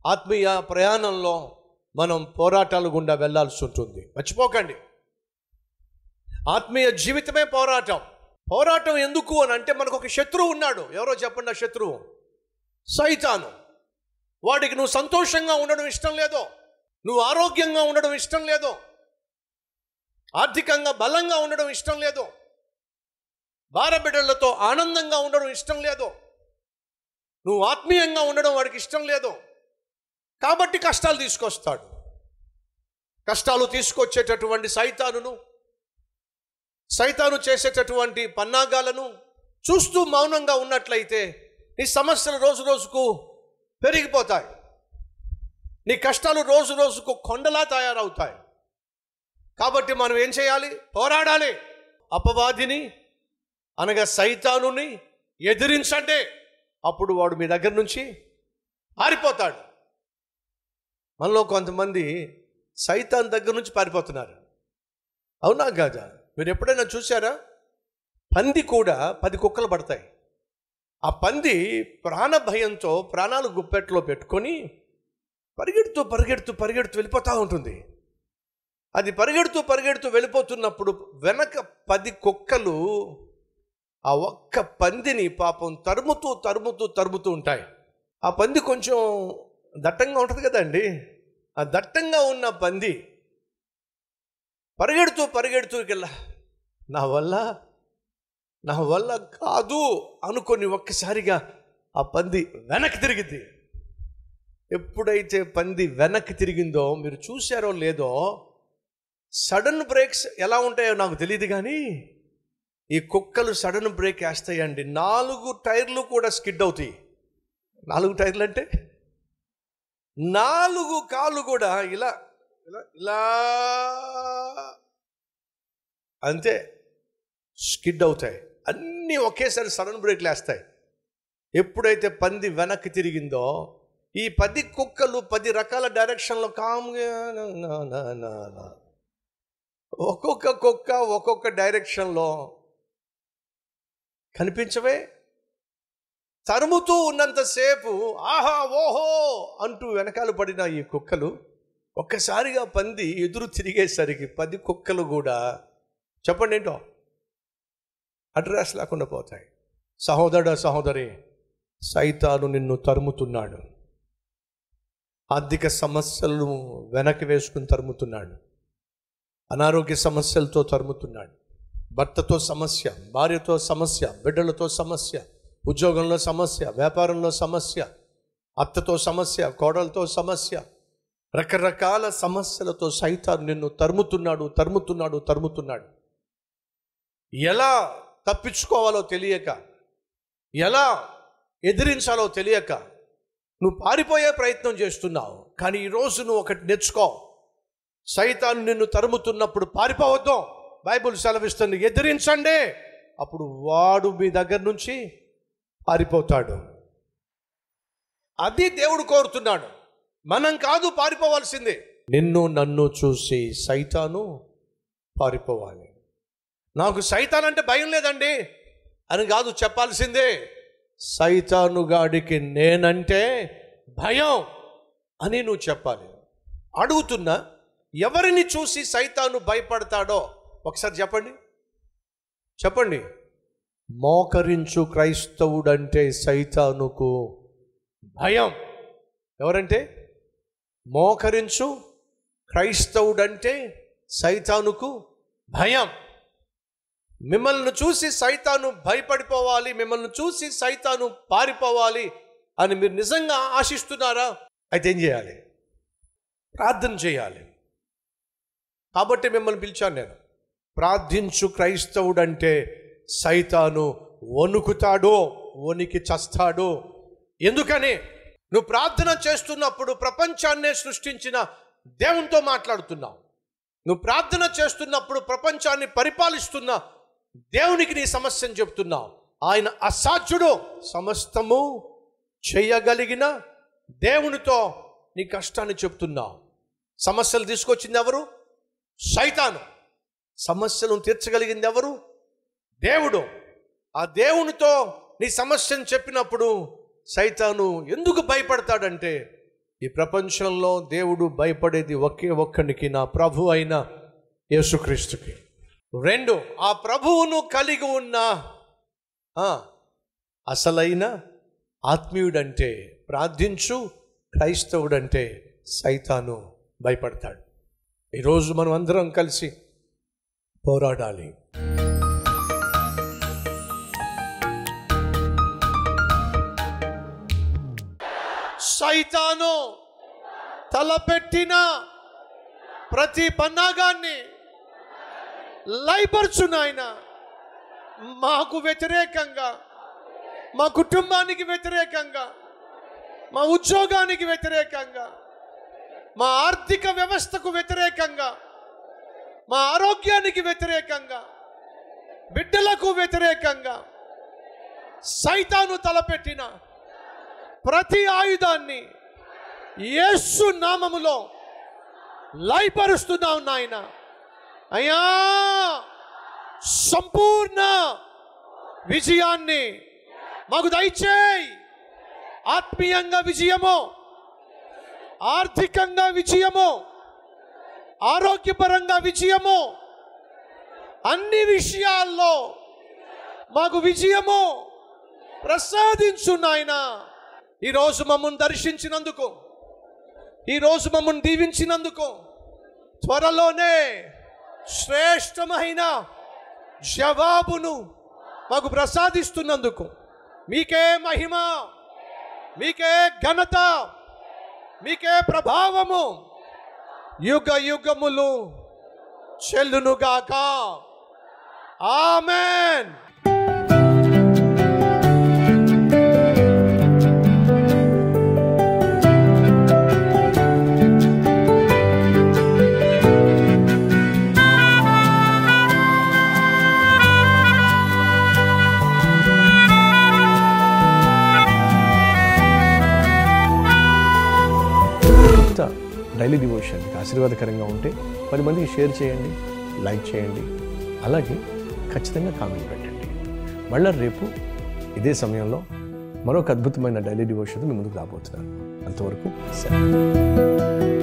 ఆత్మీయ ప్రయాణంలో మనం పోరాటాలు గుండా వెళ్ళాల్సి ఉంటుంది మర్చిపోకండి ఆత్మీయ జీవితమే పోరాటం పోరాటం ఎందుకు అని అంటే మనకు ఒక శత్రువు ఉన్నాడు ఎవరో చెప్పండి ఆ శత్రువు సైతాను వాడికి నువ్వు సంతోషంగా ఉండడం ఇష్టం లేదో నువ్వు ఆరోగ్యంగా ఉండడం ఇష్టం లేదో ఆర్థికంగా బలంగా ఉండడం ఇష్టం లేదు భారబిడ్డలతో ఆనందంగా ఉండడం ఇష్టం లేదు నువ్వు ఆత్మీయంగా ఉండడం వాడికి ఇష్టం లేదు కాబట్టి కష్టాలు తీసుకొస్తాడు కష్టాలు తీసుకొచ్చేటటువంటి సైతానును సైతాను చేసేటటువంటి పన్నాగాలను చూస్తూ మౌనంగా ఉన్నట్లయితే నీ సమస్యలు రోజు రోజుకు పెరిగిపోతాయి నీ కష్టాలు రోజు రోజుకు కొండలా తయారవుతాయి కాబట్టి మనం ఏం చేయాలి పోరాడాలి అపవాదిని అనగా సైతానుని ఎదిరించండి అప్పుడు వాడు మీ దగ్గర నుంచి పారిపోతాడు మనలో కొంతమంది సైతాన్ దగ్గర నుంచి పారిపోతున్నారు అవునా కాదా మీరు ఎప్పుడైనా చూసారా పంది కూడా పది కుక్కలు పడతాయి ఆ పంది ప్రాణ భయంతో ప్రాణాలు గుప్పెట్లో పెట్టుకొని పరిగెడుతూ పరిగెడుతూ పరిగెడుతూ వెళ్ళిపోతూ ఉంటుంది అది పరిగెడుతూ పరిగెడుతూ వెళ్ళిపోతున్నప్పుడు వెనక పది కుక్కలు ఆ ఒక్క పందిని పాపం తరుముతూ తరుముతూ తరుముతూ ఉంటాయి ఆ పంది కొంచెం దట్టంగా ఉంటుంది కదండి ఆ దట్టంగా ఉన్న పంది పరిగెడుతూ పరిగెడుతూ వెళ్ళ నా వల్ల నా వల్ల కాదు అనుకొని ఒక్కసారిగా ఆ పంది వెనక్కి తిరిగింది ఎప్పుడైతే పంది వెనక్కి తిరిగిందో మీరు చూశారో లేదో సడన్ బ్రేక్స్ ఎలా ఉంటాయో నాకు తెలియదు కానీ ఈ కుక్కలు సడన్ బ్రేక్ వేస్తాయండి నాలుగు టైర్లు కూడా స్కిడ్ అవుతాయి నాలుగు టైర్లు అంటే నాలుగు కాళ్ళు కూడా ఇలా ఇలా ఇలా అంతే స్కిడ్ అవుతాయి అన్నీ ఒకేసారి సడన్ బ్రేక్లు వేస్తాయి ఎప్పుడైతే పంది వెనక్కి తిరిగిందో ఈ పది కుక్కలు పది రకాల డైరెక్షన్లో కామ్గా నా, నా, నా, నా, నా. ఒక్కొక్క కుక్క ఒక్కొక్క డైరెక్షన్లో కనిపించవే తరుముతూ ఉన్నంతసేపు ఆహా ఓహో అంటూ వెనకాల పడిన ఈ కుక్కలు ఒక్కసారిగా పంది ఎదురు తిరిగేసరికి పది కుక్కలు కూడా చెప్పండి ఏంటో అడ్రస్ లేకుండా పోతాయి సహోదరుడు సహోదరి సైతాను నిన్ను తరుముతున్నాడు ఆర్థిక సమస్యలను వెనక్కి వేసుకుని తరుముతున్నాడు అనారోగ్య సమస్యలతో తరుముతున్నాడు భర్తతో సమస్య భార్యతో సమస్య బిడ్డలతో సమస్య ఉద్యోగంలో సమస్య వ్యాపారంలో సమస్య అత్తతో సమస్య కోడలతో సమస్య రకరకాల సమస్యలతో సైతాను నిన్ను తరుముతున్నాడు తరుముతున్నాడు తరుముతున్నాడు ఎలా తప్పించుకోవాలో తెలియక ఎలా ఎదిరించాలో తెలియక నువ్వు పారిపోయే ప్రయత్నం చేస్తున్నావు కానీ ఈరోజు నువ్వు ఒకటి నేర్చుకో సైతాను నిన్ను తరుముతున్నప్పుడు పారిపోవద్దు బైబుల్ సెలవిస్తుంది ఎదిరించండి అప్పుడు వాడు మీ దగ్గర నుంచి పారిపోతాడు అది దేవుడు కోరుతున్నాడు మనం కాదు పారిపోవాల్సిందే నిన్ను నన్ను చూసి సైతాను పారిపోవాలి నాకు సైతాన్ అంటే భయం లేదండి అని కాదు చెప్పాల్సిందే సైతాను గాడికి నేనంటే భయం అని నువ్వు చెప్పాలి అడుగుతున్నా ఎవరిని చూసి సైతాను భయపడతాడో ఒకసారి చెప్పండి చెప్పండి మోకరించు క్రైస్తవుడంటే సైతానుకు భయం ఎవరంటే మోకరించు క్రైస్తవుడంటే సైతానుకు భయం మిమ్మల్ని చూసి సైతాను భయపడిపోవాలి మిమ్మల్ని చూసి సైతాను పారిపోవాలి అని మీరు నిజంగా ఆశిస్తున్నారా అయితే ఏం చేయాలి ప్రార్థన చేయాలి కాబట్టి మిమ్మల్ని పిలిచాను నేను ప్రార్థించు క్రైస్తవుడంటే సైతాను వణుకుతాడో వణికి చస్తాడో ఎందుకని నువ్వు ప్రార్థన చేస్తున్నప్పుడు ప్రపంచాన్నే సృష్టించిన దేవునితో మాట్లాడుతున్నావు నువ్వు ప్రార్థన చేస్తున్నప్పుడు ప్రపంచాన్ని పరిపాలిస్తున్న దేవునికి నీ సమస్యను చెప్తున్నావు ఆయన అసాధ్యుడు సమస్తము చేయగలిగిన దేవునితో నీ కష్టాన్ని చెప్తున్నావు సమస్యలు తీసుకొచ్చింది ఎవరు సైతాను సమస్యలను తీర్చగలిగింది ఎవరు దేవుడు ఆ దేవునితో నీ సమస్యను చెప్పినప్పుడు సైతాను ఎందుకు భయపడతాడంటే ఈ ప్రపంచంలో దేవుడు భయపడేది ఒకే ఒక్కడికి నా ప్రభు అయిన యేసుక్రీస్తుకి రెండు ఆ ప్రభువును కలిగి ఉన్న ఆ, అసలైన ఆత్మీయుడంటే ప్రార్థించు క్రైస్తవుడంటే సైతాను భయపడతాడు ఈరోజు మనం అందరం కలిసి పోరాడాలి సైతాను తలపెట్టిన ప్రతి పన్నాగాన్ని లైపర్చు నాయన మాకు వ్యతిరేకంగా మా కుటుంబానికి వ్యతిరేకంగా మా ఉద్యోగానికి వ్యతిరేకంగా మా ఆర్థిక వ్యవస్థకు వ్యతిరేకంగా మా ఆరోగ్యానికి వ్యతిరేకంగా బిడ్డలకు వ్యతిరేకంగా సైతాను తలపెట్టిన ప్రతి ఆయుధాన్ని యేసు నామములో లయపరుస్తున్నాం నాయన అయ్యా సంపూర్ణ విజయాన్ని మాకు దయచేయి ఆత్మీయంగా విజయము ఆర్థికంగా విజయము ఆరోగ్యపరంగా విజయము అన్ని విషయాల్లో మాకు విజయము ప్రసాదించు నాయన ఈరోజు మమ్మల్ని దర్శించినందుకు ఈరోజు మమ్మల్ని దీవించినందుకు త్వరలోనే శ్రేష్టమైన జవాబును మాకు ప్రసాదిస్తున్నందుకు మీకే మహిమ మీకే ఘనత మీకే ప్రభావము యుగ యుగములు చెల్లునుగాక ఆమెన్ ఇంత డైలీ డివోషన్ మీకు ఆశీర్వాదకరంగా ఉంటే పది మందికి షేర్ చేయండి లైక్ చేయండి అలాగే ఖచ్చితంగా కామెంట్ పెట్టండి మళ్ళీ రేపు ఇదే సమయంలో మరొక అద్భుతమైన డైలీ డివోషన్ మీ ముందుకు రాబోతున్నాను అంతవరకు సెలవు